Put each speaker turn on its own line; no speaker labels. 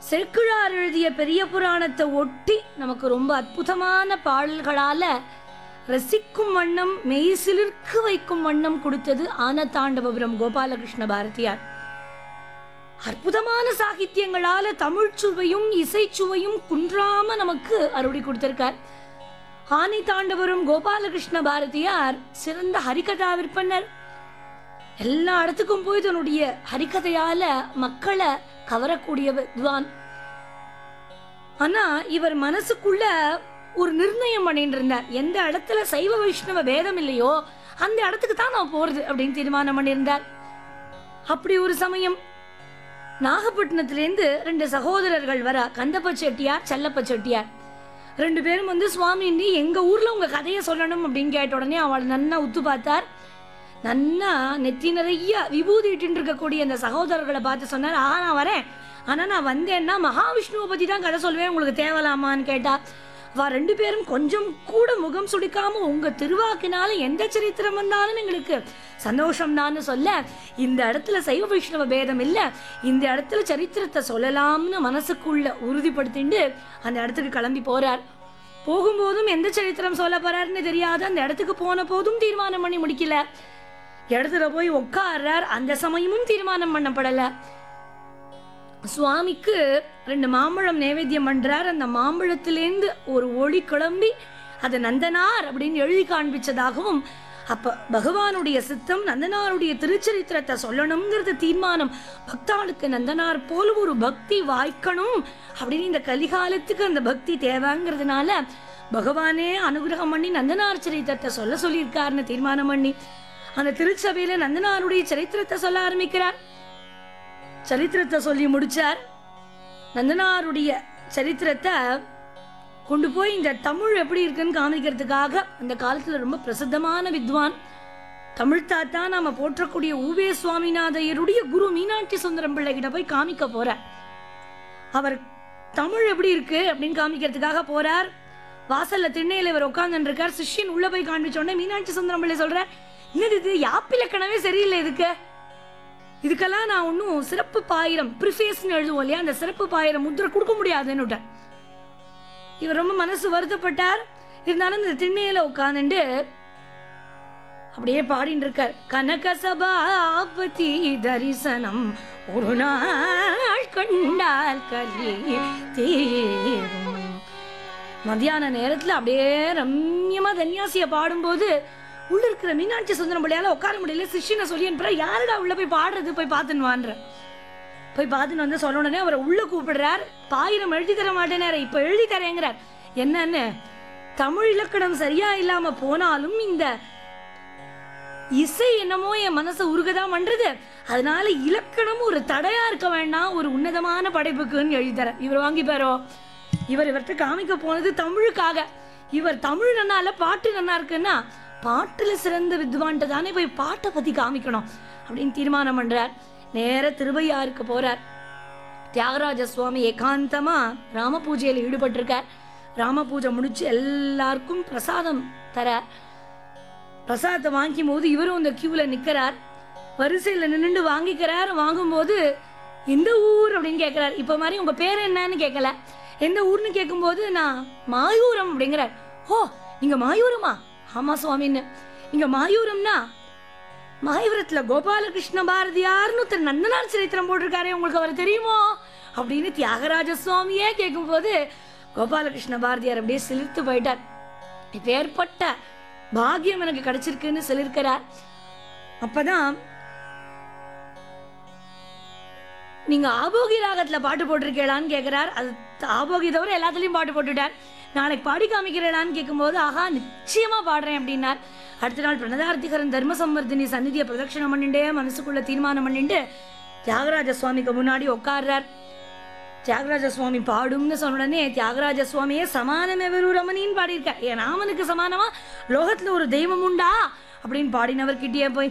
செக்குழார் எழுதிய பெரிய புராணத்தை ஒட்டி நமக்கு ரொம்ப அற்புதமான பாடல்களால ரசிக்கும் வண்ணம் மெய்சிலிர்க்கு வைக்கும் வண்ணம் கொடுத்தது ஆனத்தாண்டவபுரம் கோபாலகிருஷ்ண பாரதியார் அற்புதமான சாகித்யங்களால தமிழ் சுவையும் இசைச்சுவையும் குன்றாம நமக்கு அருளி கொடுத்திருக்கார் ஆனி தாண்டவரும் கோபாலகிருஷ்ண பாரதியார் சிறந்த ஹரிகதா விற்பனர் எல்லா இடத்துக்கும் போய் தன்னுடைய ஹரிகதையால மக்களை கவரக்கூடிய வித்வான் ஆனா இவர் மனசுக்குள்ள ஒரு நிர்ணயம் பண்ணிட்டு இருந்தார் எந்த இடத்துல சைவ வைஷ்ணவ பேதம் இல்லையோ அந்த இடத்துக்கு தான் நான் போறது அப்படின்னு தீர்மானம் பண்ணியிருந்தார் அப்படி ஒரு சமயம் நாகப்பட்டினத்திலேருந்து ரெண்டு சகோதரர்கள் வர கந்தப்ப செட்டியார் செல்லப்ப செட்டியார் ரெண்டு பேரும் வந்து சுவாமி நீ எங்க ஊர்ல உங்க கதையை சொல்லணும் அப்படின்னு கேட்ட உடனே அவள் நன்னா உத்து பார்த்தார் நன்னா நெத்தி நிறைய விபூதி இட்டு இருக்கக்கூடிய அந்த சகோதரர்களை பார்த்து சொன்னார் ஆ நான் வரேன் ஆனா நான் வந்தேன்னா மகாவிஷ்ணுவை பத்தி தான் கதை சொல்வேன் உங்களுக்கு தேவலாமான்னு கேட்டா வா ரெண்டு பேரும் கொஞ்சம் கூட முகம் சுடிக்காம உங்க திருவாக்கினால எந்த சரித்திரம் வந்தாலும் எங்களுக்கு சந்தோஷம் தான் சொல்ல இந்த இடத்துல சைவ வைஷ்ணவ பேதம் இல்ல இந்த இடத்துல சரித்திரத்தை சொல்லலாம்னு மனசுக்குள்ள உறுதிப்படுத்திண்டு அந்த இடத்துக்கு கிளம்பி போறார் போகும்போதும் எந்த சரித்திரம் சொல்ல போறாருன்னு தெரியாது அந்த இடத்துக்கு போன போதும் தீர்மானம் பண்ணி முடிக்கல இடத்துல போய் உட்கார்றார் அந்த சமயமும் தீர்மானம் பண்ணப்படல சுவாமிக்கு ரெண்டு மாம்பழம் நைவேத்தியம் பண்றார் அந்த மாம்பழத்திலேருந்து ஒரு ஒளி கிளம்பி அது நந்தனார் அப்படின்னு எழுதி காண்பிச்சதாகவும் அப்ப பகவானுடைய சித்தம் நந்தனாருடைய திருச்சரித்திரத்தை சொல்லணுங்கிறது தீர்மானம் பக்தாளுக்கு நந்தனார் போல ஒரு பக்தி வாய்க்கணும் அப்படின்னு இந்த கலிகாலத்துக்கு அந்த பக்தி தேவைங்கிறதுனால பகவானே அனுகிரகம் பண்ணி நந்தனார் சரித்திரத்தை சொல்ல சொல்லியிருக்காருன்னு தீர்மானம் பண்ணி அந்த திருச்சபையில நந்தனாருடைய சரித்திரத்தை சொல்ல ஆரம்பிக்கிறார் சரித்திரத்தை சொல்லி முடிச்சார் நந்தனாருடைய சரித்திரத்தை கொண்டு போய் இந்த தமிழ் எப்படி இருக்குன்னு காமிக்கிறதுக்காக அந்த காலத்துல ரொம்ப பிரசித்தமான வித்வான் தமிழ் தாத்தா நாம போற்றக்கூடிய ஊவே சுவாமிநாதையருடைய குரு மீனாட்சி சுந்தரம் பிள்ளை கிட்ட போய் காமிக்க போறார் அவர் தமிழ் எப்படி இருக்கு அப்படின்னு காமிக்கிறதுக்காக போறார் வாசல்ல திண்ணையில இவர் உட்கார்ந்துட்டு இருக்கார் சிஷ்யன் உள்ள போய் காண்பிச்ச உடனே மீனாட்சி சுந்தரம் பிள்ளை சொல்றார் என்னது இது யாப்பிலக்கணவே சரியில்லை இதுக்கு இதுக்கெல்லாம் நான் ஒன்றும் சிறப்பு பாயிரம் ப்ரிஃபேஸ்னு எழுதுவோம் இல்லையா அந்த சிறப்பு பாயிரம் முத்திரை கொடுக்க முடியாதுன்னு விட்டார் இவர் ரொம்ப மனசு வருத்தப்பட்டார் இருந்தாலும் இந்த திண்ணையில உட்காந்துட்டு அப்படியே பாடிட்டு இருக்கார் கனக சபாபதி தரிசனம் ஒரு நாள் கண்டால் கலி தீரும் மத்தியான நேரத்துல அப்படியே ரம்யமா தன்யாசிய பாடும்போது உள்ள இருக்கிற மீனாட்சி சுந்தரம் பிள்ளையால உட்கார முடியல சிஷ்யனை சொல்லி அனுப்புற யாருடா உள்ள போய் பாடுறது போய் பார்த்துன்னு வான்ற போய் பார்த்துன்னு வந்து சொன்ன உடனே அவரை உள்ள கூப்பிடுறார் பாயிரம் எழுதி தர மாட்டேனாரு இப்ப எழுதி தரேங்கிறார் என்னன்னு தமிழ் இலக்கணம் சரியா இல்லாம போனாலும் இந்த இசை என்னமோ என் மனசை உருகதான் பண்றது அதனால இலக்கணம் ஒரு தடையா இருக்க வேண்டாம் ஒரு உன்னதமான படைப்புக்குன்னு எழுதி தர இவர் வாங்கிப்பாரோ இவர் இவர்கிட்ட காமிக்க போனது தமிழுக்காக இவர் தமிழ் நன்னா இல்ல பாட்டு நன்னா இருக்குன்னா பாட்டுல சிறந்த வித்வான்ட்டு தானே போய் பாட்டை பத்தி காமிக்கணும் அப்படின்னு தீர்மானம் பண்றார் நேர திருவையாருக்கு போறார் தியாகராஜ சுவாமி ஏகாந்தமா ராம பூஜையில் ஈடுபட்டிருக்கார் ராம பூஜை முடிச்சு எல்லாருக்கும் பிரசாதம் தர பிரசாதத்தை வாங்கும் போது இவரும் அந்த கியூல நிக்கிறார் வரிசையில நின்னுண்டு வாங்கிக்கிறார் வாங்கும்போது எந்த ஊர் அப்படின்னு கேட்கிறார் இப்ப மாதிரி உங்க பேர் என்னன்னு கேட்கல எந்த ஊர்னு கேட்கும்போது நான் மாயூரம் அப்படிங்கிறார் ஓ நீங்க மாயூரமா ஆமா சுவாமின்னு நீங்க மாயூரம்னா மாயூரத்துல கோபாலகிருஷ்ண பாரதியார்னு ஒருத்தர் நந்தனார் சரித்திரம் போட்டிருக்காரே உங்களுக்கு அவர் தெரியுமோ அப்படின்னு தியாகராஜ சுவாமியே கேட்கும்போது கோபாலகிருஷ்ண பாரதியார் அப்படியே சிலிர்த்து போயிட்டார் இப்ப ஏற்பட்ட பாக்கியம் எனக்கு கிடைச்சிருக்குன்னு சொல்லியிருக்கிறார் அப்பதான் நீங்க ஆபோகி ராகத்துல பாட்டு போட்டிருக்கீங்களான்னு கேட்கிறார் அது ஆபோகி தவிர எல்லாத்துலயும் பாட்டு போட்டுட்டார் நாளைக்கு பாடி காமிக்கிறேளான்னு கேட்கும்போது ஆஹா நிச்சயமா பாடுறேன் அப்படின்னார் அடுத்த நாள் பிரணதார்த்திகரன் தர்ம சம்மர்தினி சந்நிதியை பிரதட்சணம் பண்ணிட்டே மனசுக்குள்ள தீர்மானம் பண்ணிட்டு தியாகராஜ சுவாமிக்கு முன்னாடி உட்கார்றார் தியாகராஜ சுவாமி பாடும்னு சொன்ன உடனே தியாகராஜ சுவாமியே சமானமே வெறும் ரமணின்னு பாடியிருக்கார் என் ராமனுக்கு சமானமா லோகத்துல ஒரு தெய்வம் உண்டா அப்படின்னு பாடினவர் கிட்டே போய்